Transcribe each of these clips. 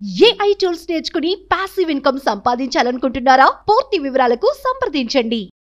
AI tools నేర్చుకుని passive income సంపాదించాలనుకుంటున్నారా పూర్తి వివరాలకు సంప్రదించండి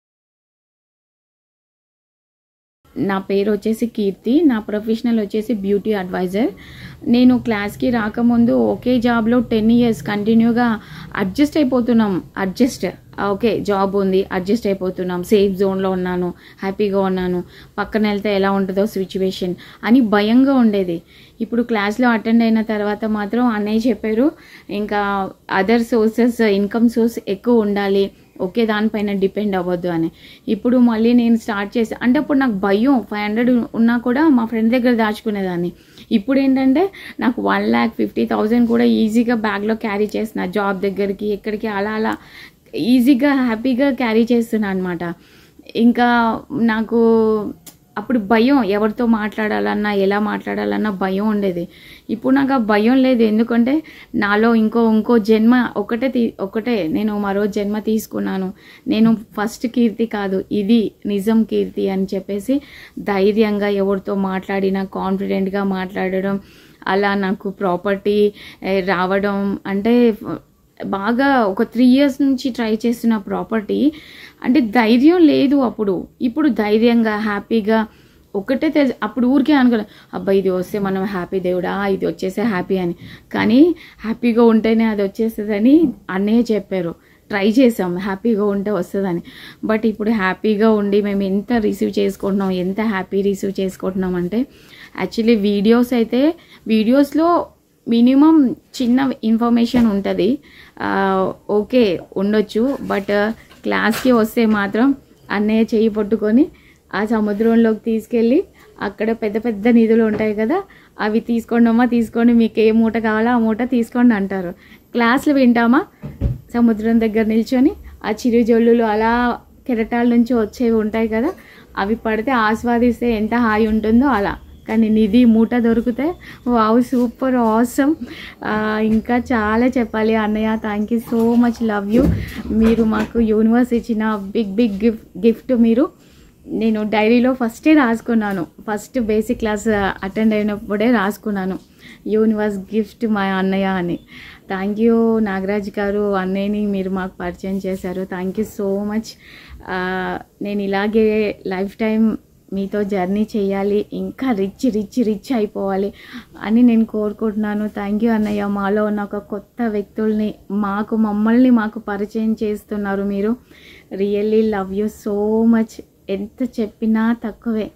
నా పేరు వచ్చేసి కీర్తి నా ప్రొఫెషనల్ వచ్చేసి బ్యూటీ అడ్వైజర్ నేను క్లాస్కి రాకముందు ఒకే జాబ్లో టెన్ ఇయర్స్ కంటిన్యూగా అడ్జస్ట్ అయిపోతున్నాం అడ్జస్ట్ ఓకే జాబ్ ఉంది అడ్జస్ట్ అయిపోతున్నాం సేఫ్ జోన్లో ఉన్నాను హ్యాపీగా ఉన్నాను పక్కన వెళ్తే ఎలా ఉంటుందో సిచ్యువేషన్ అని భయంగా ఉండేది ఇప్పుడు క్లాస్లో అటెండ్ అయిన తర్వాత మాత్రం అన్నయ్య చెప్పారు ఇంకా అదర్ సోర్సెస్ ఇన్కమ్ సోర్స్ ఎక్కువ ఉండాలి ఒకే దానిపైన డిపెండ్ అవ్వద్దు అని ఇప్పుడు మళ్ళీ నేను స్టార్ట్ చేసి అంటే అప్పుడు నాకు భయం ఫైవ్ హండ్రెడ్ ఉన్నా కూడా మా ఫ్రెండ్ దగ్గర దాచుకునేదాన్ని ఇప్పుడు ఏంటంటే నాకు వన్ ల్యాక్ ఫిఫ్టీ థౌజండ్ కూడా ఈజీగా బ్యాగ్లో క్యారీ చేసిన జాబ్ దగ్గరికి ఎక్కడికి అలా అలా ఈజీగా హ్యాపీగా క్యారీ చేస్తున్నా అనమాట ఇంకా నాకు అప్పుడు భయం ఎవరితో మాట్లాడాలన్నా ఎలా మాట్లాడాలన్నా భయం ఉండేది ఇప్పుడు నాకు ఆ భయం లేదు ఎందుకంటే నాలో ఇంకో ఇంకో జన్మ ఒకటే తీ ఒకటే నేను మరో జన్మ తీసుకున్నాను నేను ఫస్ట్ కీర్తి కాదు ఇది నిజం కీర్తి అని చెప్పేసి ధైర్యంగా ఎవరితో మాట్లాడినా కాన్ఫిడెంట్గా మాట్లాడడం అలా నాకు ప్రాపర్టీ రావడం అంటే బాగా ఒక త్రీ ఇయర్స్ నుంచి ట్రై చేస్తున్న ప్రాపర్టీ అంటే ధైర్యం లేదు అప్పుడు ఇప్పుడు ధైర్యంగా హ్యాపీగా ఒకటే తెలి అప్పుడు ఊరికే అనుకోలే అబ్బా ఇది వస్తే మనం హ్యాపీ దేవుడా ఇది వచ్చేసే హ్యాపీ అని కానీ హ్యాపీగా ఉంటేనే అది వచ్చేస్తుందని అన్నయ్య చెప్పారు ట్రై చేసాం హ్యాపీగా ఉంటే వస్తుందని బట్ ఇప్పుడు హ్యాపీగా ఉండి మేము ఎంత రిసీవ్ చేసుకుంటున్నాం ఎంత హ్యాపీ రిసీవ్ చేసుకుంటున్నాం అంటే యాక్చువల్లీ వీడియోస్ అయితే వీడియోస్లో మినిమం చిన్న ఇన్ఫర్మేషన్ ఉంటుంది ఓకే ఉండొచ్చు బట్ క్లాస్కి వస్తే మాత్రం అన్నయ్య చెయ్యి పట్టుకొని ఆ సముద్రంలోకి తీసుకెళ్ళి అక్కడ పెద్ద పెద్ద నిధులు ఉంటాయి కదా అవి తీసుకోండమ్మా తీసుకోండి మీకు ఏ మూట కావాలో ఆ మూట తీసుకోండి అంటారు క్లాసులు వింటామా సముద్రం దగ్గర నిల్చొని ఆ చిరుజల్లులు అలా కెరటాల నుంచి వచ్చేవి ఉంటాయి కదా అవి పడితే ఆస్వాదిస్తే ఎంత హాయి ఉంటుందో అలా కానీ నిధి మూట దొరికితే వావ్ సూపర్ ఆసమ్ ఇంకా చాలా చెప్పాలి అన్నయ్య thank you so much love you మీరు మాకు యూనివర్స్ ఇచ్చిన బిగ్ బిగ్ గిఫ్ట్ గిఫ్ట్ మీరు నేను డైరీలో ఫస్టే రాసుకున్నాను ఫస్ట్ బేసిక్ క్లాస్ అటెండ్ అయినప్పుడే రాసుకున్నాను యూనివర్స్ గిఫ్ట్ మా అన్నయ్య అని థ్యాంక్ యూ నాగరాజ్ గారు అన్నయ్యని మీరు మాకు పరిచయం చేశారు థ్యాంక్ యూ సో మచ్ నేను ఇలాగే లైఫ్ టైం మీతో జర్నీ చేయాలి ఇంకా రిచ్ రిచ్ రిచ్ అయిపోవాలి అని నేను కోరుకుంటున్నాను థ్యాంక్ యూ అన్నయ్య మాలో ఉన్న ఒక కొత్త వ్యక్తుల్ని మాకు మమ్మల్ని మాకు పరిచయం చేస్తున్నారు మీరు really love you so much ఎంత చెప్పినా తక్కువే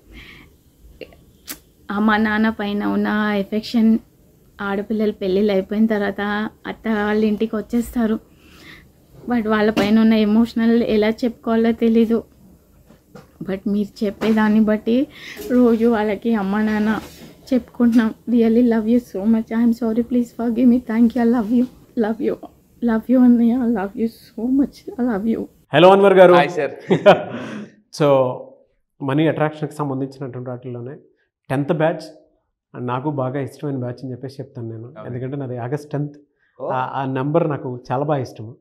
అమ్మ నాన్న పైన ఉన్న ఎఫెక్షన్ ఆడపిల్లలు పెళ్ళిళ్ళు అయిపోయిన తర్వాత అత్త వాళ్ళ ఇంటికి వచ్చేస్తారు బట్ వాళ్ళ పైన ఉన్న ఎమోషనల్ ఎలా చెప్పుకోవాలో తెలీదు బట్ మీరు చెప్పేదాన్ని బట్టి రోజు వాళ్ళకి అమ్మ నాన్న చెప్పుకుంటున్నాం really love you so much I'm sorry please forgive me thank you love you love you love you అన్నయ్య love you so much love you hello Anwar గారు హాయ్ సార్ సో మనీ అట్రాక్షన్కి సంబంధించినటువంటి వాటిల్లోనే టెన్త్ బ్యాచ్ నాకు బాగా ఇష్టమైన batch అని చెప్పేసి చెప్తాను నేను Okay. ఎందుకంటే నాది ఆగస్ట్ టెన్త్ ఓ. ఆ నెంబర్ నాకు చాలా బాగా ఇష్టము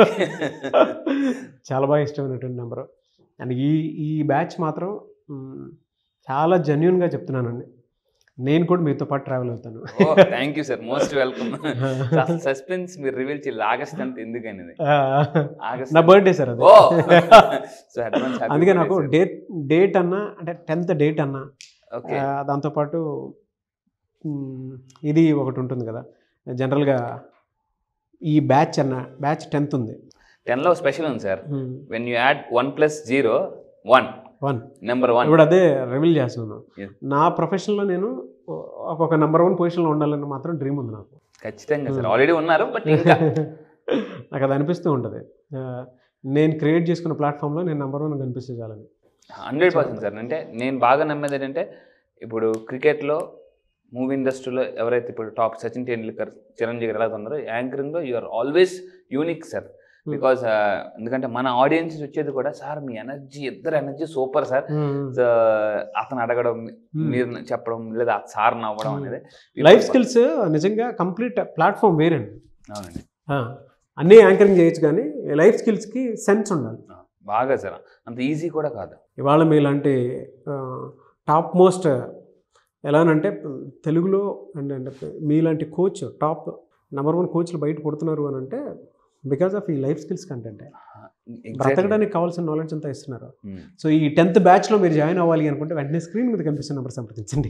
చాలా బాగా ఇష్టమైనటువంటి నెంబరు అండ్ ఈ ఈ బ్యాచ్ మాత్రం మ్, చాలా జెన్యున్గా చెప్తున్నానండి నేను కూడా మీతో పాటు ట్రావెల్ అవుతాను oh thank you sir most welcome అసలు సస్పెన్స్ మీరు రివీల్ చేయాలి ఆగస్ట్ అంత ఎందుకనేది ఆగస్ట్ నా బర్త్డే సార్ అది ఓ సో అడ్వాన్స్ అందుకే నాకు డేట్ డేట్ అన్నా అంటే టెన్త్ డేట్ అన్నా ఓకే ఆ, దాంతోపాటు మ్, ఇది ఒకటి ఉంటుంది కదా జనరల్గా ఈ బ్యాచ్ అన్న బ్యాచ్ టెన్త్ ఉంది టెన్ లో స్పెషల్ ఉంది sir when you add one plus zero one one number one ఇప్పుడు అదే రివీల్ చేస్తున్నాను Yes. నా ప్రొఫెషన్లో నేను ఒక నెంబర్ వన్ పొజిషన్లో ఉండాలని మాత్రం డ్రీమ్ ఉంది నాకు ఖచ్చితంగా సార్ ఆల్రెడీ ఉన్నారు బట్ ఇంకా నాకు అది అనిపిస్తూ ఉంటుంది ఆ, నేను క్రియేట్ చేసుకున్న ప్లాట్ఫామ్లో నేను నెంబర్ వన్ కనిపిస్తే చాలని హండ్రెడ్ పర్సెంట్ సార్ అంటే నేను బాగా నమ్మేది ఏంటంటే ఇప్పుడు క్రికెట్లో మూవీ ఇండస్ట్రీలో ఎవరైతే ఇప్పుడు టాప్ సచిన్ టెండూల్కర్ చిరంజీవి గారు ఎలా ఉన్నారో యాంకరింగ్లో you are always unique sir because ఎందుకంటే మన ఆడియన్స్ వచ్చేది కూడా సార్ మీ ఎనర్జీ ఇద్దరు ఎనర్జీ సూపర్ సార్ సో అతను అడగడం మీరు చెప్పడం లేదా సార్ నవ్వడం అనేది లైఫ్ స్కిల్స్ నిజంగా కంప్లీట్ ప్లాట్ఫామ్ వేరండి అవునండి ఆ, అన్నీ యాంకరింగ్ చేయొచ్చు కానీ లైఫ్ స్కిల్స్కి సెన్స్ ఉండాలి బాగా సార్ అంత ఈజీ కూడా కాదు ఇవాళ మీలాంటి టాప్ మోస్ట్ ఎలానంటే తెలుగులో అండ్ అంటే మీలాంటి కోచ్ టాప్ నెంబర్ వన్ కోచ్లు బయట కొడుతున్నారు అని అంటే బికాస్ ఆఫ్ ఈ లైఫ్ స్కిల్స్ కంటెంట్ Exactly. బ్రతకడానికి కావాల్సిన నాలెడ్జ్ అంతా ఇస్తున్నారు Hmm. సో ఈ టెన్త్ బ్యాచ్లో మీరు జాయిన్ అవ్వాలి అనుకుంటే వెంటనే స్క్రీన్ మీద కనిపిస్తున్న నెంబర్ సంప్రదించండి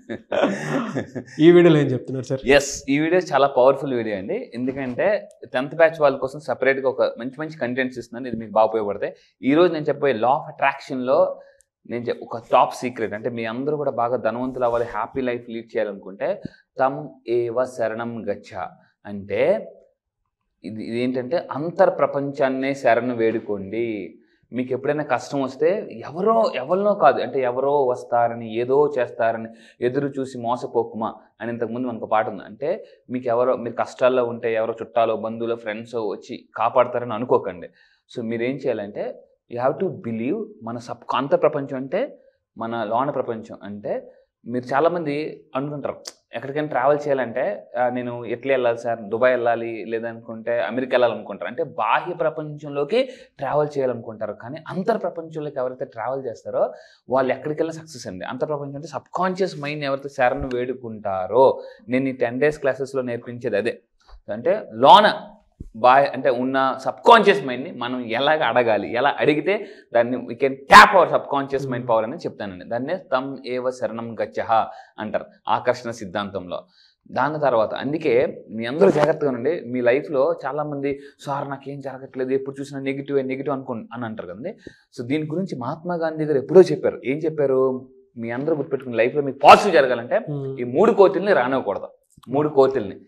ఈ వీడియోలో ఏం చెప్తున్నారు సార్ ఎస్ ఈ వీడియో చాలా పవర్ఫుల్ వీడియో అండి ఎందుకంటే టెన్త్ బ్యాచ్ వాళ్ళ కోసం సపరేట్గా ఒక మంచి మంచి కంటెంట్స్ ఇస్తున్నాను ఇది మీకు బాగా ఉపయోగపడతాయి ఈ రోజు నేను చెప్పే లా ఆఫ్ అట్రాక్షన్లో నేను చెప్ ఒక టాప్ సీక్రెట్ అంటే మీ అందరూ కూడా బాగా ధనవంతులు అవ్వాలి హ్యాపీ లైఫ్ లీడ్ చేయాలనుకుంటే తమ్ ఏవ శరణం గచ్చ అంటే ఇది ఇదేంటంటే అంతర్ ప్రపంచాన్నే శరణు వేడుకోండి మీకు ఎప్పుడైనా కష్టం వస్తే ఎవరో ఎవరినో కాదు అంటే ఎవరో వస్తారని ఏదో చేస్తారని ఎదురు చూసి మోసపోకుమా అని ఇంతకుముందు మనకు పాట ఉంది అంటే మీకు ఎవరో మీరు కష్టాల్లో ఉంటే ఎవరో చుట్టాలో బంధువులు ఫ్రెండ్స్ వచ్చి కాపాడతారని అనుకోకండి సో మీరు ఏం చేయాలంటే యూ హ్యావ్ టు బిలీవ్ మన సబ్ అంత ప్రపంచం అంటే మన లోన ప్రపంచం అంటే మీరు చాలామంది అనుకుంటారు ఎక్కడికైనా ట్రావెల్ చేయాలంటే ఆ, నేను ఎట్లా వెళ్ళాలి సార్ దుబాయ్ వెళ్ళాలి లేదనుకుంటే అమెరికా వెళ్ళాలనుకుంటారు అంటే బాహ్య ప్రపంచంలోకి ట్రావెల్ చేయాలనుకుంటారు కానీ అంతర్ ప్రపంచంలోకి ఎవరైతే ట్రావెల్ చేస్తారో వాళ్ళు ఎక్కడికి వెళ్ళినా సక్సెస్ అండి అంతర్ ప్రపంచం అంటే సబ్ కాన్షియస్ మైండ్ ఎవరైతే శరణు వేడుకుంటారో నేను ఈ టెన్ డేస్ క్లాసెస్లో నేర్పించేది అదే అంటే లోన బాయ్ అంటే ఉన్న సబ్ కాన్షియస్ మైండ్ని మనం ఎలాగ అడగాలి ఎలా అడిగితే దాన్ని we can tap our subconscious mind power అని చెప్తానండి దాన్నే తమ్ ఏవ శరణం గచ్చహ అంటారు ఆకర్షణ సిద్ధాంతంలో దాని తర్వాత అందుకే మీ అందరూ జాగ్రత్తగా ఉండండి మీ లైఫ్లో చాలామంది సార్ నాకేం జరగట్లేదు ఎప్పుడు చూసినా నెగిటివ్ నెగిటివ్ అనుకో అని అంటారు కదండి సో దీని గురించి మహాత్మా గాంధీ గారు ఎప్పుడో చెప్పారు ఏం చెప్పారు మీ అందరూ గుర్తుపెట్టుకుని లైఫ్లో మీకు పాజిటివ్ జరగాలంటే ఈ మూడు కోతుల్ని రానివ్వకూడదు మూడు కోతుల్ని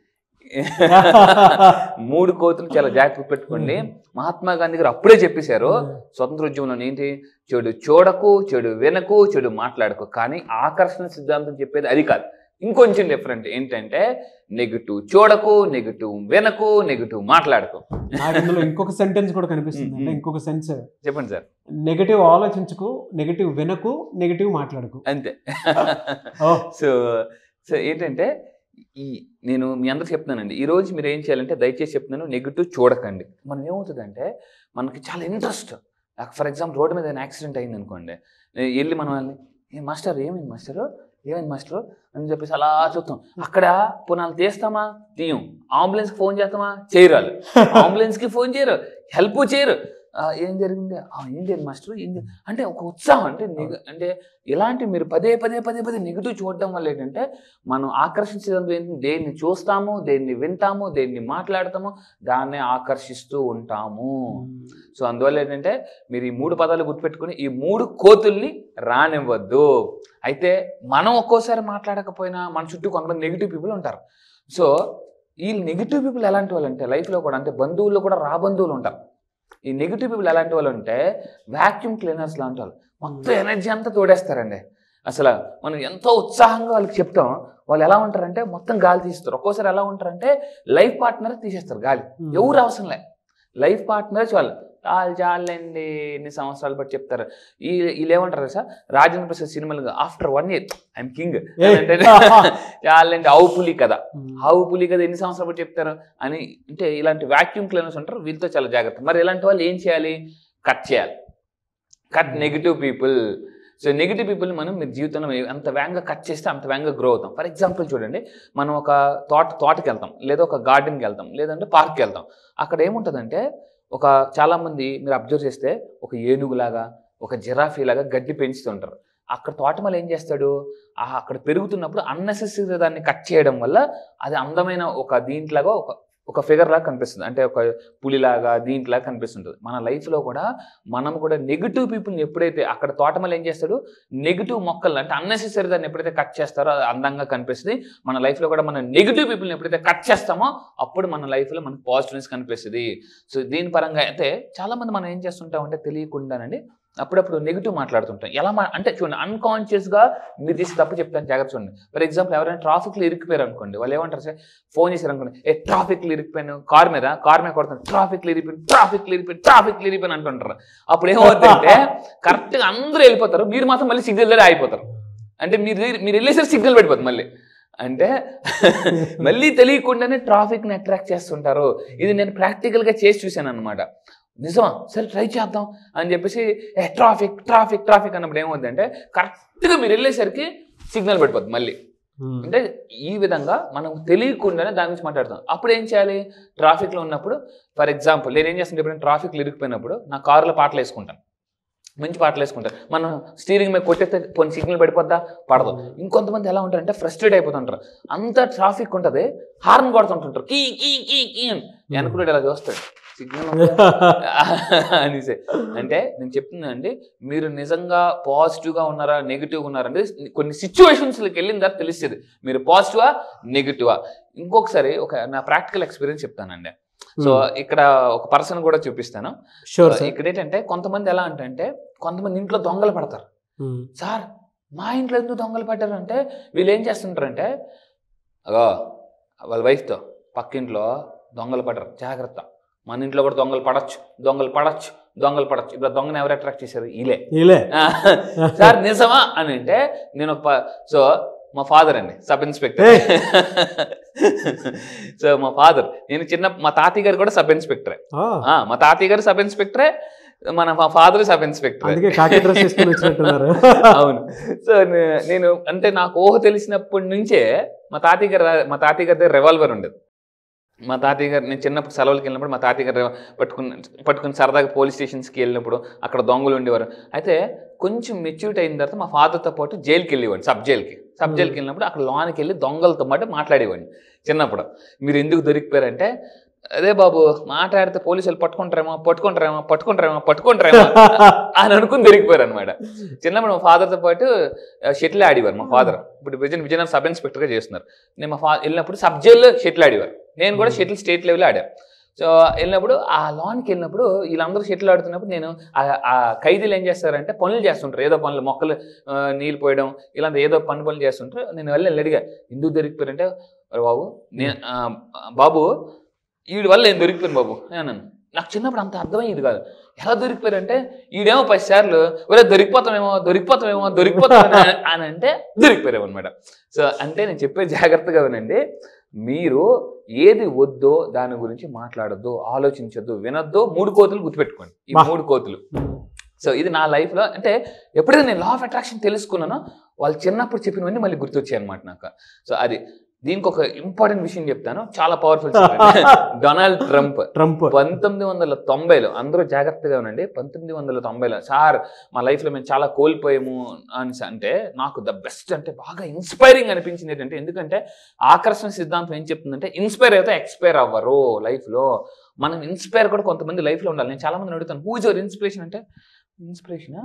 మూడు కోతులు చాలా జాగ్రత్త పెట్టుకోండి మహాత్మా గాంధీ గారు అప్పుడే చెప్పేశారు స్వతంత్ర ఉద్యమంలో ఏంటి చెడు చూడకు చెడు వినకు చెడు మాట్లాడకు కానీ ఆకర్షణ సిద్ధాంతం చెప్పేది అది కాదు ఇంకొంచెం డిఫరెంట్ ఏంటంటే నెగిటివ్ చూడకు నెగిటివ్ వినకు నెగిటివ్ మాట్లాడకు నాకు ఇందులో ఇంకొక సెంటెన్స్ కూడా కనిపిస్తుంది అంటే మ్మ్. ఇంకొక సెన్స్ చెప్పండి సార్ నెగటివ్ ఆలోచించుకు నెగటివ్ వినకు నెగటివ్ మాట్లాడకు అంతే ఓ సో సో ఏంటంటే ఈ నేను మీ అందరికి చెప్తున్నానండి ఈ రోజు మీరు ఏం చేయాలంటే దయచేసి చెప్తున్నాను నెగిటివ్ చూడకండి మనం ఏమవుతుందంటే మనకి చాలా ఇంట్రెస్ట్ ఫర్ ఎగ్జాంపుల్ రోడ్డు మీద ఏదైనా యాక్సిడెంట్ అయింది అనుకోండి ఏ- వెళ్ళి మనం వెళ్ళి ఏ మాస్టర్ ఏమైంది మాస్టర్ ఏమైంది మాస్టర్ అని చెప్పేసి అలా చూస్తాం అక్కడ పునాలు తీస్తామా తీయం అంబులెన్స్కి ఫోన్ చేస్తామా చేయరాలు అంబులెన్స్కి ఫోన్ చేయరు హెల్ప్ చేయరు ఆ, ఏం జరిగింది ఆ, ఏం జరిగింది మాస్టర్ ఏం జరిగింది అంటే ఒక ఉత్సాహం అంటే నెగ- అంటే ఇలాంటి మీరు పదే పదే పదే పదే నెగిటివ్ చూడడం వల్ల ఏంటంటే మనం ఆకర్షించడం ఏంటి దేన్ని చూస్తాము దేన్ని వింటాము దేన్ని మాట్లాడతాము దాన్నే ఆకర్షిస్తూ ఉంటాము సో అందువల్ల ఏంటంటే మీరు ఈ మూడు పదాలు గుర్తుపెట్టుకుని ఈ మూడు కోతుల్ని రానివ్వద్దు అయితే మనం ఒక్కోసారి మాట్లాడకపోయినా మన చుట్టూ కొంతమంది నెగిటివ్ పీపుల్ ఉంటారు సో ఈ నెగిటివ్ పీపుల్ ఎలాంటి వాళ్ళు అంటే లైఫ్లో కూడా అంటే బంధువుల్లో కూడా రా బంధువులు ఉంటారు ఈ నెగిటివ్ పీపుల్ ఎలాంటి వాళ్ళు అంటే వాక్యూమ్ క్లీనర్స్ లాంటి వాళ్ళు మొత్తం ఎనర్జీ అంతా తోడేస్తారండి అసలు మనం ఎంతో ఉత్సాహంగా వాళ్ళకి చెప్తాం వాళ్ళు ఎలా ఉంటారంటే మొత్తం గాలి తీస్తారు ఒక్కోసారి ఎలా ఉంటారంటే లైఫ్ పార్ట్నర్ తీసేస్తారు గాలి ఎవరు అవసరం లే లైఫ్ పార్ట్నర్ చాలు చాలు చాలండి ఎన్ని సంవత్సరాలు బట్టి చెప్తారు ఈ వీళ్ళు ఏమంటారు సార్ రాజేంద్ర ప్రసాద్ సినిమాలు after one year I'm king అంటే చాలండి ఆవు పులి కదా ఆవు పులి కదా ఎన్ని సంవత్సరాలు బట్టి చెప్తారు అని అంటే ఇలాంటి వాక్యూమ్ క్లీనర్స్ ఉంటారు వీళ్ళతో చాలా జాగ్రత్త మరి ఇలాంటి వాళ్ళు ఏం చేయాలి కట్ చేయాలి cut negative people so negative people మనం మీ జీవితంలో ఎంత వేగంగా కట్ చేస్తే అంత వేగంగా గ్రో అవుతాం ఫర్ ఎగ్జాంపుల్ చూడండి మనం ఒక తోట తోటకి వెళ్తాం లేదా ఒక గార్డెన్కి వెళ్తాం లేదంటే పార్క్కి వెళ్తాం అక్కడ ఏముంటుందంటే ఒక చాలామంది మీరు అబ్జర్వ్ చేస్తే ఒక ఏనుగులాగా ఒక జిరాఫీ లాగా గడ్డి పెంచుతుంటారు అక్కడ తోటమాల ఏం చేస్తాడు ఆ అక్కడ పెరుగుతున్నప్పుడు అన్నెసెసరీ దాన్ని కట్ చేయడం వల్ల అది అందమైన ఒక దీంట్లాగా ఒక ఒక ఫిగర్ లాగా కనిపిస్తుంది అంటే ఒక పులిలాగా దీంట్లాగా కనిపిస్తుంటుంది మన లైఫ్లో కూడా మనం కూడా నెగిటివ్ పీపుల్ని ఎప్పుడైతే అక్కడ తోటమాల ఏం చేస్తాడు నెగిటివ్ మొక్కలు అంటే అన్నెసెసరీ దాన్ని ఎప్పుడైతే కట్ చేస్తారో అది అందంగా కనిపిస్తుంది మన లైఫ్లో కూడా మన నెగిటివ్ పీపుల్ని ఎప్పుడైతే కట్ చేస్తామో అప్పుడు మన లైఫ్లో మనకు పాజిటివ్నెస్ కనిపిస్తుంది సో దీని పరంగా అయితే చాలామంది మనం ఏం చేస్తుంటాం అంటే తెలియకుండానండి అప్పుడప్పుడు నెగిటివ్ మాట్లాడుతుంటాం ఎలా మా అంటే చూడండి అన్కాన్షియస్గా మీరు తీసి తప్పు చెప్తాను జాగ్రత్త చూడండి ఫర్ ఎగ్జాంపుల్ ఎవరైనా ట్రాఫిక్లో ఇరికిపోయారు అనుకోండి వాళ్ళు ఏమంటారు సార్ ఫోన్ చేశారు అనుకోండి ఏ ట్రాఫిక్లో ఇరికిపోయాను కార్ మీద కార్ మీద కొడతాను ట్రాఫిక్లో ఇరిగిపోయాను ట్రాఫిక్లో ఇరిగిపోయాను ట్రాఫిక్లో ఇరిగిపోయాను అంటుంటారు అప్పుడు ఏమవుతుందంటే కరెక్ట్గా అందరూ వెళ్ళిపోతారు మీరు మాత్రం మళ్ళీ సిగ్నల్ దగ్గర ఆగిపోతారు అంటే మీరు మీరు వెళ్ళేసరికి సిగ్నల్ పడిపోతుంది మళ్ళీ అంటే మళ్ళీ తెలియకుండానే ట్రాఫిక్ని అట్రాక్ట్ చేస్తుంటారు ఇది నేను ప్రాక్టికల్గా చేసి చూశాను అనమాట నిజమా సరే ట్రై చేద్దాం అని చెప్పేసి ఏ ట్రాఫిక్ ట్రాఫిక్ ట్రాఫిక్ అన్నప్పుడు ఏమవుతుందంటే కరెక్ట్గా మీరు వెళ్ళేసరికి సిగ్నల్ పడిపోతుంది మళ్ళీ ఉమ్. అంటే ఈ విధంగా మనం తెలియకుండానే దాని గురించి మాట్లాడతాం అప్పుడు ఏం చేయాలి ట్రాఫిక్లో ఉన్నప్పుడు ఫర్ ఎగ్జాంపుల్ నేను ఏం చేస్తాను ఎప్పుడైనా ట్రాఫిక్లో ఇరుక్కుపోయినప్పుడు నా కారులో పాటలు వేసుకుంటాను మంచి పాటలు వేసుకుంటాను మనం స్టీరింగ్ మీద కొట్టేస్తే కొన్ని సిగ్నల్ పడిపోద్దా పడదు ఇంకొంతమంది ఎలా ఉంటారంటే ఫ్రస్ట్రేట్ అయిపోతుంటారు అంత ట్రాఫిక్ ఉంటుంది హార్న్ కొడుతుంటుంటారు కీ కీ కీ కీ అని వెనకుడు ఇలా చూస్తాడు సిగ్నల్ అనేసి అంటే నేను చెప్తున్నానండి మీరు నిజంగా పాజిటివ్గా ఉన్నారా నెగిటివ్గా ఉన్నారా అంటే కొన్ని సిచ్యువేషన్స్కి వెళ్ళిన తర్వాత తెలుస్తుంది మీరు పాజిటివా నెగిటివా ఇంకొకసారి ఒక నా ప్రాక్టికల్ ఎక్స్పీరియన్స్ చెప్తానండి సో ఇక్కడ ఒక పర్సన్ కూడా చూపిస్తాను షూర్ సార్ ఇక్కడ ఏంటంటే కొంతమంది ఎలా అంటే కొంతమంది ఇంట్లో దొంగలు పడతారు ఉమ్. సార్ మా ఇంట్లో ఎందుకు దొంగలు పడ్డారు అంటే వీళ్ళు ఏం చేస్తుంటారంటే అగో వాళ్ళ వైఫ్తో పక్కింట్లో దొంగలు పడరు జాగ్రత్త మన ఇంట్లో కూడా దొంగలు పడచ్చు దొంగలు పడచ్చు దొంగలు పడచ్చు ఇప్పుడు ఆ దొంగని ఎవరు అట్రాక్ట్ చేశారు ఈలే ఇలే సార్ నిజమా అని అంటే నేను ఒక ప- సో మా ఫాదర్ అండి సబ్ ఇన్స్పెక్టర్ ఏయ్. సో మా ఫాదర్ నేను చిన్న మా తాతయ్య గారు కూడా సబ్ ఇన్స్పెక్టరే ఆ, ఆ, మా తాతయ్య గారు సబ్ ఇన్స్పెక్టరే మన మా ఫాదర్ సబ్ ఇన్స్పెక్టర్ అందుకే కాకి డ్రెస్ వేసుకుని వచ్చినట్టున్నారు అవును సో నే- నేను అంటే నాకు ఊహ తెలిసినప్పటి నుంచే మా తాతయ్య గారు మా తాతయ్య గారి దగ్గర రివాల్వర్ ఉండేది మా తాతయ్య గారు నేను చిన్నప్పుడు సెలవులకి వెళ్ళినప్పుడు మా తాతయ్య గారు పట్టుకుని పట్టుకుని సరదాగా పోలీస్ స్టేషన్స్కి వెళ్ళినప్పుడు అక్కడ దొంగలు ఉండేవారు అయితే కొంచెం మెచ్యూరిటీ అయిన తర్వాత మా ఫాదర్తో పాటు జైలుకి వెళ్ళేవాడిని సబ్ జైలుకి సబ్ జైలుకి వెళ్ళినప్పుడు అక్కడ లోనికి వెళ్ళి దొంగలతో పాటు మాట్లాడేవాడిని చిన్నప్పుడు మీరు ఎందుకు దొరికిపోయారంటే అదే బాబు మాట్లాడితే పోలీసులు పట్టుకుంటారేమో పట్టుకుంటారేమో పట్టుకుంటారేమో పట్టుకుంటారేమో అని అనుకుని దొరికిపోయారు అనమాట చిన్నప్పుడు మా ఫాదర్తో పాటు షటిల్ ఆడేవారు మా ఫాదర్ ఇప్పుడు విజయన్ విజయనగరం సబ్ ఇన్స్పెక్టర్గా చేస్తున్నారు నేను మా ఫా వెళ్ళినప్పుడు సబ్ జైల్లో షటిల్ ఆడేవారు నేను కూడా షటిల్ స్టేట్ లెవెల్ ఆడాను సో వెళ్ళినప్పుడు ఆ లాన్కి వెళ్ళినప్పుడు వీళ్ళందరూ షటిల్ ఆడుతున్నప్పుడు నేను ఆ- ఆ ఖైదీలు ఏం చేస్తారంటే పనులు చేస్తుంటారు ఏదో పనులు మొక్కలు ఆ, నీళ్ళు పోయడం ఇలాంటి ఏదో పని పనులు చేస్తుంటారు నేను వెళ్ళి వెళ్ళి అడిగా ఎందుకు దొరికిపోయారంటే "అరే బాబు నేను ఆ, బాబు వీడి వల్ల నేను దొరికిపోయాను బాబు అని అన్నాను నాకు చిన్నప్పుడు అంత అర్థమయ్యేది కాదు ఎలా దొరికిపోయారంటే ఈడేమో పది సార్లు ఒరే దొరికిపోతామేమో దొరికిపోతామేమో దొరికిపోతామేమో అని- అని అంటే దొరికిపోయారేమో అనమాట సో అంటే నేను చెప్పే జాగ్రత్తగా వినండి మీరు ఏది వద్దో దాని గురించి మాట్లాడొద్దు ఆలోచించొద్దు వినొద్దు మూడు కోతులు గుర్తుపెట్టుకోండి ఈ బా. మూడు కోతులు సో ఇది నా లైఫ్లో అంటే ఎప్పుడైతే నేను లా ఆఫ్ అట్రాక్షన్ తెలుసుకున్నానో వాళ్ళు చిన్నప్పుడు చెప్పినవన్నీ మళ్ళీ గుర్తొచ్చాయి అనమాట నాకు సో అది దీనికి ఒక ఇంపార్టెంట్ విషయం చెప్తాను చాలా పవర్ఫుల్ డొనాల్డ్ ట్రంప్ ట్రంప్ పంతొమ్మిది వందల తొంభైలో అందరూ జాగ్రత్తగా ఉండండి పంతొమ్మిది వందల తొంభైలో సార్ మా లైఫ్లో మేము చాలా కోల్పోయాము అని అంటే నాకు ద బెస్ట్ అంటే బాగా ఇన్స్పైరింగ్ అనిపించింది ఏంటంటే ఎందుకంటే ఆకర్షణ సిద్ధాంతం ఏం చెప్తుందంటే ఇన్స్పైర్ అయితే ఎక్స్పైర్ అవ్వరు లైఫ్లో మనం ఇన్స్పైర్ కూడా కొంతమంది లైఫ్లో ఉండాలి నేను చాలా మందిని అడుగుతాను హూజ్ యువర్ ఇన్స్పిరేషన్ అంటే ఇన్స్పిరేషనా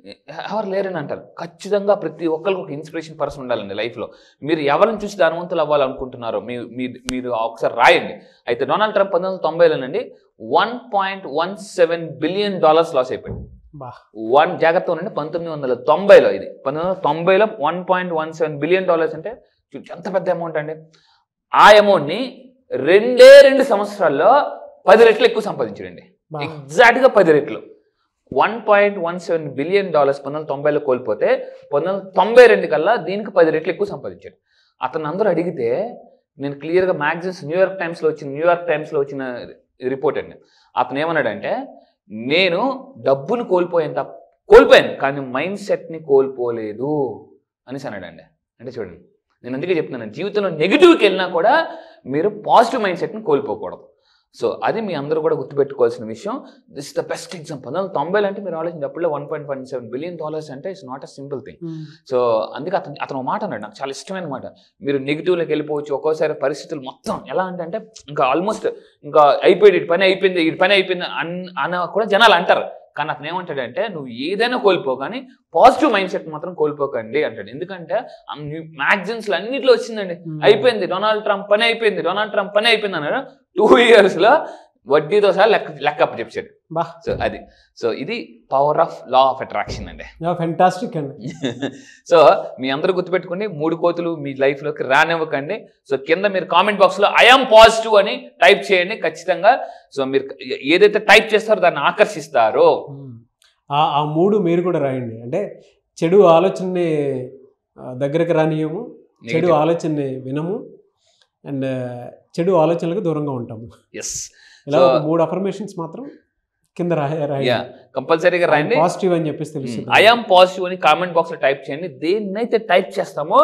ఎవరు లేరని అంటారు ఖచ్చితంగా ప్రతి ఒక్కరికి ఒక ఇన్స్పిరేషన్ పర్సన్ ఉండాలండి లైఫ్లో మీరు ఎవరిని చూసి ధనవంతులు అవ్వాలనుకుంటున్నారో మీ మీ- మీరు ఒకసారి రాయండి అయితే డొనాల్డ్ ట్రంప్ పంతొమ్మిది వందల తొంభైలోనండి one point one seven billion dollars loss అయిపోయింది బా వన్ జాగ్రత్త ఉండండి పంతొమ్మిది వందల తొంభైలో ఇది పంతొమ్మిది వందల తొంభైలో one point one seven billion dollars అంటే చూ- ఎంత పెద్ద అమౌంట్ అండి ఆ అమౌంట్ని రెండే రెండు సంవత్సరాల్లో పది రెట్లు ఎక్కువ సంపాదించాడండి బా ఎగ్జాక్ట్గా పది రెట్లు one point one seven billion dollars పంతొమ్మిది వందల తొంభైలో కోల్పోతే పంతొమ్మిది వందల తొంభై రెండు కల్లా దీనికి పది రెట్లు ఎక్కువ సంపాదించాడు అతను అందరూ అడిగితే నేను క్లియర్గా మ్యాగజైన్స్ న్యూయార్క్ టైమ్స్లో వచ్చిన న్యూయార్క్ టైమ్స్లో వచ్చిన రిపోర్ట్ అండి అతను ఏమన్నాడంటే నేను డబ్బును కోల్పోయాను తప్ప కోల్పోయాను కానీ మైండ్ సెట్ని కోల్పోలేదు అనేసి అన్నాడండి అంటే చూడండి నేను అందుకే చెప్తున్నాను జీవితంలో నెగిటివ్కి వెళ్ళినా కూడా మీరు పాజిటివ్ మైండ్ సెట్ని కోల్పోకూడదు సో అది మీ అందరూ కూడా గుర్తుపెట్టుకోవాల్సిన విషయం దిస్ ద బెస్ట్ ఎగ్జాంపుల్ పంతొమ్మిది తొంభైలో అంటే మీరు ఆలోచించి అప్పుడే one point one seven billion dollars అంటే it's not a simple thing so అందుకే అతను అతను ఒక మాట అన్నాడు నాకు చాలా ఇష్టమైన మాట మీరు నెగిటివ్లోకి వెళ్ళిపోవచ్చు ఒక్కోసారి పరిస్థితులు మొత్తం ఎలా అంటే అంటే ఇంకా ఆల్మోస్ట్ ఇంకా అయిపోయింది ఇటు పని అయిపోయింది ఇటు పని అయిపోయింది అన్ అన్న కూడా జనాలు అంటారు కానీ అతను ఏమంటాడంటే నువ్వు ఏదైనా కోల్పో కానీ పాజిటివ్ మైండ్ సెట్ మాత్రం కోల్పోకండి అంటాడు ఎందుకంటే మ్యాగజైన్స్లో అన్నిట్లో వచ్చిందండి అయిపోయింది డొనాల్డ్ ట్రంప్ పని అయిపోయింది డొనాల్డ్ ట్రంప్ పని అయిపోయింది అన్నాడు టూ ఇయర్స్లో వడ్డీతో సహా లెక్క లెక్క అప్పు చెప్పాడు బా సో అది సో ఇది power of law of attraction అండి ఫెంటాస్టిక్ అండి సో మీ అందరూ గుర్తుపెట్టుకోండి మూడు కోతులు మీ లైఫ్లోకి రానివ్వకండి సో కింద మీరు కామెంట్ బాక్స్లో ఐఎమ్ పాజిటివ్ అని టైప్ చేయండి ఖచ్చితంగా సో మీరు ఏదైతే టైప్ చేస్తారో దాన్ని ఆకర్షిస్తారో ఆ ఆ మూడు మీరు కూడా రాయండి అంటే చెడు ఆలోచనని ఆ, దగ్గరకు రానియము చెడు Negative. ఆలోచనని వినము అండ్ చెడు ఆలోచనలకు దూరంగా ఉంటాము ఎస్ ఇలా So- ఒక మూడు అఫర్మేషన్స్ మాత్రం కింద రాయ యా రాయండి కంపల్సరీగా రాయండి పాజిటివ్ అని చెప్పేసి తెలుస్తుంది ఐఎమ్ పాజిటివ్ అని కామెంట్ బాక్స్ లో టైప్ చేయండి దేన్నైతే టైప్ చేస్తామో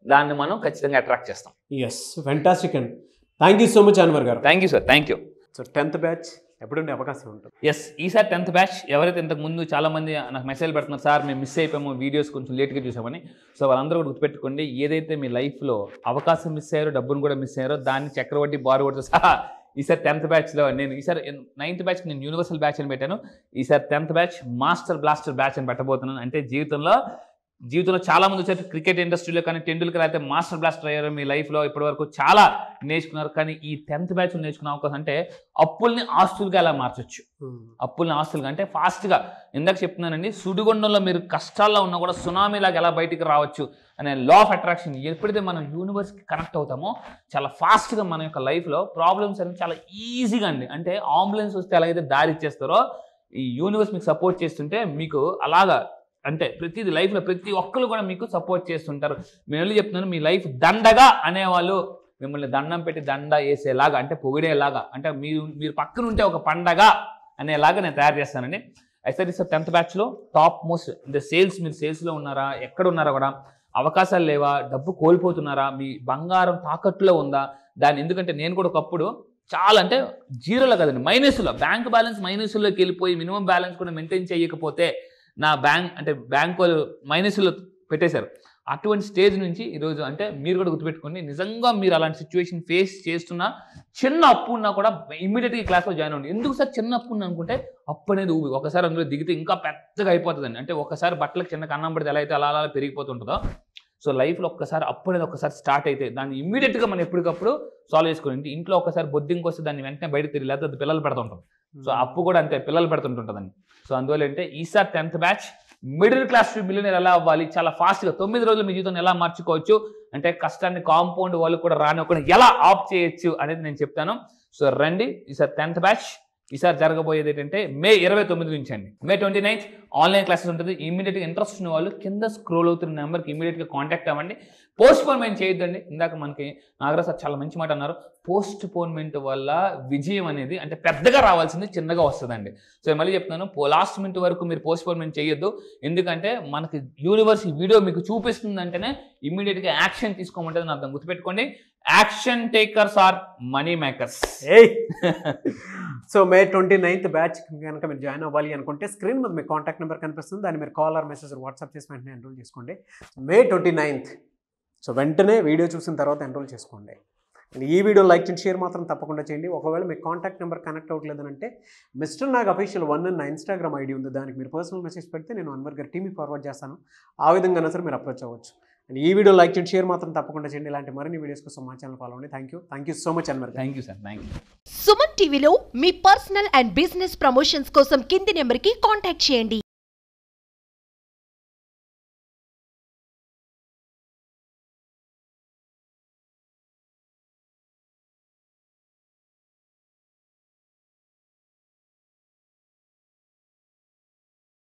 దాన్ని మనం ఖచ్చితంగా అట్రాక్ట్ చేస్తాం yes fantastic and thank you so much Anwar గారు thank you sir thank you so tenth batch ఎప్పుడుండే అవకాశం ఉంటుంది ఎస్ ఈసారి టెన్త్ బ్యాచ్ ఎవరైతే ఇంతకు ముందు చాలా మంది నాకు మెసేజ్ పెడుతున్నారు సార్ మేము మిస్ అయిపోయాము వీడియోస్ కొంచెం లేట్గా చూసామని సో వాళ్ళందరూ కూడా గుర్తుపెట్టుకోండి ఏదైతే మీ లైఫ్లో అవకాశం మిస్ అయ్యారో డబ్బును కూడా మిస్ అయ్యారో దాన్ని చక్రవడ్డీ బారువడ్తో సహా ఈసారి టెన్త్ బ్యాచ్లో నేను ఈసారి నైన్త్ బ్యాచ్కి నేను యూనివర్సల్ బ్యాచ్ అని పెట్టాను ఈసారి tenth batch master blaster batch అని పెట్టబోతున్నాను అంటే జీవితంలో జీవితంలో చాలా మంది వచ్చారు క్రికెట్ ఇండస్ట్రీలో కానీ టెండూల్కర్ అయితే మాస్టర్ బ్లాస్టర్ అయ్యారు మీ లైఫ్లో ఇప్పటివరకు చాలా నేర్చుకున్నారు కానీ ఈ టెన్త్ బ్యాచ్ నేర్చుకునే అవకాశం అంటే అప్పుల్ని ఆస్తులుగా ఎలా మార్చొచ్చు అప్పుల్ని ఆస్తులుగా అంటే ఫాస్ట్గా ఇందాక చెప్తున్నానండి సుడిగుండంలో మీరు కష్టాల్లో ఉన్నా కూడా సునామీలాగా ఎలా బయటికి రావచ్చు అనే లా ఆఫ్ అట్రాక్షన్ ఎప్పుడైతే మనం యూనివర్స్కి కనెక్ట్ అవుతామో చాలా ఫాస్ట్గా మన యొక్క లైఫ్లో ప్రాబ్లమ్స్ అనేవి చాలా ఈజీగా అండి అంటే అంబులెన్స్ వస్తే ఎలాగైతే దారి ఇచ్చేస్తారో ఈ యూనివర్స్ మీకు సపోర్ట్ చేస్తుంటే మీకు అలాగా అంటే ప్రతిది లైఫ్లో ప్రతి ఒక్కరు కూడా మీకు సపోర్ట్ చేస్తుంటారు మేము వెళ్ళి చెప్తున్నాను మీ లైఫ్ దండగా అనేవాళ్ళు మిమ్మల్ని దండం పెట్టి దండ వేసేలాగా అంటే పొగిడేలాగా అంటే మీరు మీరు పక్కన ఉంటే ఒక పండగ అనేలాగా నేను తయారు చేస్తానండి అయితే సార్ టెన్త్ బ్యాచ్లో టాప్ మోస్ట్ అంటే సేల్స్ మీరు సేల్స్లో ఉన్నారా ఎక్కడ ఉన్నారా కూడా అవకాశాలు లేవా డబ్బు కోల్పోతున్నారా మీ బంగారం తాకట్టులో ఉందా దాన్ని ఎందుకంటే నేను కూడా ఒకప్పుడు చాలా అంటే జీరోలో కదండి మైనస్లో బ్యాంక్ బ్యాలెన్స్ మైనస్లోకి వెళ్ళిపోయి మినిమం బ్యాలెన్స్ కూడా మెయింటైన్ చేయకపోతే నా బ్యాంక్ అంటే బ్యాంక్ వాళ్ళు మైనస్లో పెట్టేశారు అటువంటి స్టేజ్ నుంచి ఈరోజు అంటే మీరు కూడా గుర్తుపెట్టుకోండి నిజంగా మీరు అలాంటి సిచ్యువేషన్ ఫేస్ చేస్తున్నా చిన్న అప్పు ఉన్నా కూడా ఇమ్మీడియట్గా క్లాస్లో జాయిన్ అవ్వండి ఎందుకు సార్ చిన్న అప్పు ఉంది అనుకుంటే అప్పు అనేది ఊబి ఒకసారి అందులో దిగితే ఇంకా పెద్దగా అయిపోతుందండి అంటే ఒకసారి బట్టలకు చిన్న కన్నం పడితే ఎలా అయితే అలా అలా పెరిగిపోతుంటుందో సో లైఫ్లో ఒక్కసారి అప్పు అనేది ఒకసారి స్టార్ట్ అయితే దాన్ని ఇమ్మీడియట్గా మనం ఎప్పటికప్పుడు సాల్వ్ చేసుకోండి ఇంట్లో ఒకసారి బొద్దింకి వస్తే దాన్ని వెంటనే బయటకు తిరిగి లేకపోతే అది పిల్లలు పెడుతుంటాం సో అప్పు కూడా అంతే పిల్లలు పెడుతుంటుంటుందండి సో అందువల్ల అంటే ఈసారి tenth batch middle class to millionaire ఎలా అవ్వాలి చాలా ఫాస్ట్గా తొమ్మిది రోజులు మీ జీవితాన్ని ఎలా మార్చుకోవచ్చు అంటే కష్టాన్ని కాంపౌండ్ వాళ్ళు కూడా రానివ్వకుండా ఎలా ఆఫ్ చేయొచ్చు అనేది నేను చెప్తాను సో రండి ఈసారి టెన్త్ బ్యాచ్ ఈసారి జరగబోయేది ఏంటంటే మే ఇరవై తొమ్మిది నుంచి అండి May twenty ninth online classes ఉంటుంది ఇమీడియట్గా ఇంట్రెస్ట్ ఉన్న వాళ్ళు కింద స్క్రోల్ అవుతున్న నెంబర్కి ఇమీడియట్గా కాంటాక్ట్ అవ్వండి పోస్ట్ పోన్మెంట్ చేయొద్దండి ఇందాక మనకి నాగరాజ్ సార్ చాలా మంచి మాట అన్నారు పోస్ట్ పోన్మెంట్ వల్ల విజయం అనేది అంటే పెద్దగా రావాల్సింది చిన్నగా వస్తుందండి సో నేను మళ్ళీ చెప్తున్నాను లాస్ట్ మినిట్ వరకు మీరు పోస్ట్ పోన్మెంట్ చేయొద్దు ఎందుకంటే మనకి యూనివర్స్ ఈ వీడియో మీకు చూపిస్తుందంటేనే ఇమీడియట్గా యాక్షన్ తీసుకోమంటే అర్థం గుర్తుపెట్టుకోండి action takers are money makers ఏయ్ so May twenty ninth batch కనుక మీరు జాయిన్ అవ్వాలి అనుకుంటే స్క్రీన్ మీద మీ కాంటాక్ట్ నెంబర్ కనిపిస్తుంది దాన్ని మీరు కాల్ ఆర్ మెసేజ్ వాట్సాప్ చేసి వెంటనే ఎన్రోల్ చేసుకోండి మే ట్వంటీ నైన్త్ సో వెంటనే వీడియో చూసిన తర్వాత ఎన్రోల్ చేసుకోండి అండ్ ఈ వీడియో లైక్ చేయండి షేర్ మాత్రం తప్పకుండా చేయండి ఒకవేళ మీ కాంటాక్ట్ నెంబర్ కనెక్ట్ అవ్వట్లేదనంటే మిస్టర్ నాగ్ అఫీషియల్ వన్ నా ఇన్స్టాగ్రామ్ ఐడి ఉంది దానికి మీరు పర్సనల్ మెసేజ్ పెడితే నేను అన్వర్ గారి టీమ్కి ఫార్వర్డ్ చేస్తాను ఆ విధంగా సరే మీరు అప్రోచ్ అవ్వచ్చు అండ్ ఈ వీడియో లైక్ చేయండి షేర్ మాత్రం తప్పకుండా చేయండి ఇలాంటి మరిన్ని వీడియోస్ కోసం మా ఛానల్ ఫాలో అవ్వండి thank you thank you so much Anwar గారు thank you sir thank you Suman టీవీలో మీ పర్సనల్ అండ్ బిజినెస్ ప్రమోషన్స్ కోసం కింది నెంబర్కి కాంటాక్ట్ చేయండి